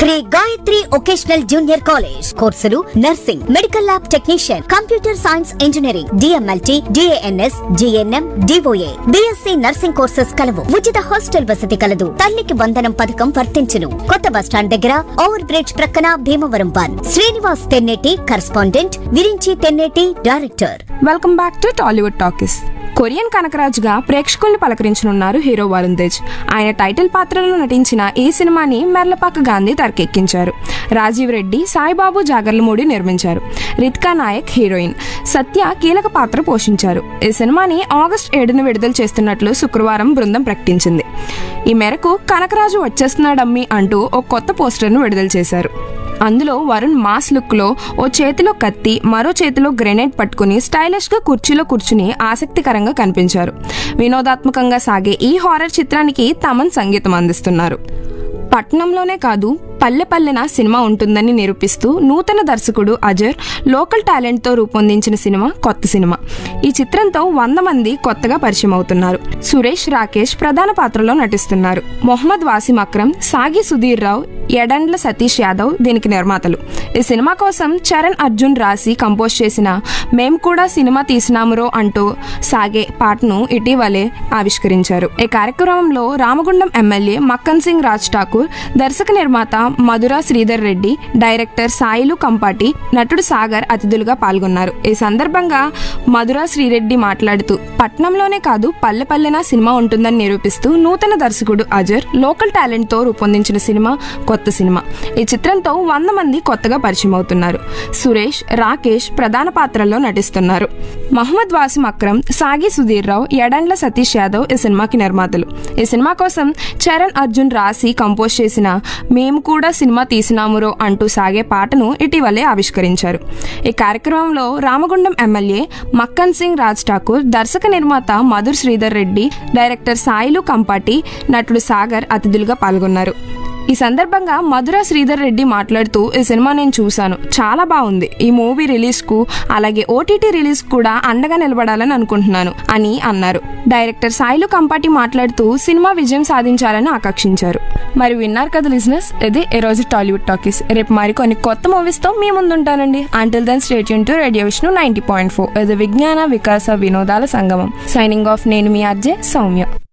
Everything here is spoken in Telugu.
Shri Gayatri vocational junior college కోర్సులు nursing medical lab technician computer science engineering DMLT DNS GNM DOA BSc nursing courses కలవు ఉచిత హాస్టల్ వసతి కలదు తల్లికి వందనం పథకం వర్తించును కొత్త బస్టాండ్ దగ్గర ఓవర్ బ్రిడ్జ్ ప్రక్కన Bhimavaram one Srinivas Tenneti correspondent Virinchi Tenneti director welcome back to Tollywood talkies Korean కనకరాజుగా ప్రేక్షకుల్ని పలకరించనున్నారు హీరో వరుణ్ తేజ్ ఆయన టైటిల్ పాత్రలో నటించిన ఈ సినిమాని మెర్లపాక గాంధీ తెరకెక్కించారు రాజీవ్ రెడ్డి సాయిబాబు జాగర్లమూడి నిర్మించారు రిత్కా నాయక్ హీరోయిన్ సత్య కీలక పాత్ర పోషించారు ఈ సినిమాని ఆగస్ట్ ఏడున విడుదల చేస్తున్నట్లు శుక్రవారం బృందం ప్రకటించింది ఈ మేరకు కనకరాజు వచ్చేస్తున్నాడమ్మి అంటూ ఓ కొత్త పోస్టర్ను విడుదల చేశారు అందులో వరుణ్ మాస్ లుక్ లో ఓ చేతిలో కత్తి మరో చేతిలో గ్రెనేడ్ పట్టుకుని స్టైలిష్ గా కుర్చీలో కూర్చుని ఆసక్తికరంగా కనిపించారు వినోదాత్మకంగా సాగే ఈ హారర్ చిత్రానికి తమన్ సంగీతం అందిస్తున్నారు పట్నంలోనే కాదు పల్లె పల్లెన సినిమా ఉంటుందని నిరూపిస్తూ నూతన దర్శకుడు అజర్ లోకల్ టాలెంట్ తో రూపొందించిన సినిమా కొత్త సినిమా ఈ చిత్రంతో వంద మంది కొత్తగా పరిచయం అవుతున్నారు సురేష్ రాకేష్ ప్రధాన పాత్రలో నటిస్తున్నారు మొహమ్మద్ వాసిం అక్రమ్ సాగి సుధీర్ రావు ఎడండ్ల సతీష్ యాదవ్ దీనికి నిర్మాతలు ఈ సినిమా కోసం చరణ్ అర్జున్ రాసి కంపోజ్ చేసిన మేం కూడా సినిమా తీసినామురో అంటూ సాగే పాటను ఇటీవలే ఆవిష్కరించారు ఈ కార్యక్రమంలో రామగుండం ఎమ్మెల్యే మక్కన్ సింగ్ రాజ్ ఠాకూర్ దర్శక నిర్మాత మధురా శ్రీధర్ రెడ్డి డైరెక్టర్ సాయిలు కంపాటి నటుడు సాగర్ అతిథులుగా పాల్గొన్నారు ఈ సందర్భంగా మధురా శ్రీరెడ్డి మాట్లాడుతూ పట్నంలోనే కాదు పల్లె పల్లెన సినిమా ఉంటుందని నిరూపిస్తూ నూతన దర్శకుడు అజర్ లోకల్ టాలెంట్ తో రూపొందించిన సినిమా కొత్త సినిమా ఈ చిత్రంతో వంద మంది కొత్తగా పరిచయం అవుతున్నారు సురేష్ రాకేష్ ప్రధాన పాత్రల్లో నటిస్తున్నారు మహమ్మద్ వాసిం అక్రమ్ సాగి సుధీర్ రావు ఎడండ్ల సతీష్ యాదవ్ ఈ సినిమాకి నిర్మాతలు ఈ సినిమా కోసం చరణ్ అర్జున్ రాసి కంపోజ్ చేసిన మేము కూడా సినిమా తీసినామురో అంటూ సాగే పాటను ఇటీవలే ఆవిష్కరించారు ఈ కార్యక్రమంలో రామగుండం ఎమ్మెల్యే మక్కన్ సింగ్ రాజ్ ఠాకూర్ దర్శక నిర్మాత మధుర్ శ్రీధర్ రెడ్డి డైరెక్టర్ సాయిలు కంపాటి నటుడు సాగర్ అతిథులుగా పాల్గొన్నారు ఈ సందర్భంగా మధుర శ్రీధర్ రెడ్డి మాట్లాడుతూ ఈ సినిమా నేను చూశాను చాలా బాగుంది ఈ మూవీ రిలీజ్ కు అలాగే ఓటీటీ రిలీజ్ కూడా అండగా నిలబడాలని అనుకుంటున్నాను అని అన్నారు డైరెక్టర్ సాయిలు కంపాటి మాట్లాడుతూ సినిమా విజయం సాధించాలని ఆకాంక్షించారు మరి విన్నారు కదా లిజినెస్ ఇది ఈ రోజు టాలీవుడ్ టాకీస్ రేపు మరి కొన్ని కొత్త మూవీస్ తో మీ ముందుంటానండి until then stay tuned to radio Vishnu ninety point four ఇది విజ్ఞాన వికాస వినోదాల సంగమం సైనింగ్ ఆఫ్ నేను మీ అర్జే సౌమ్య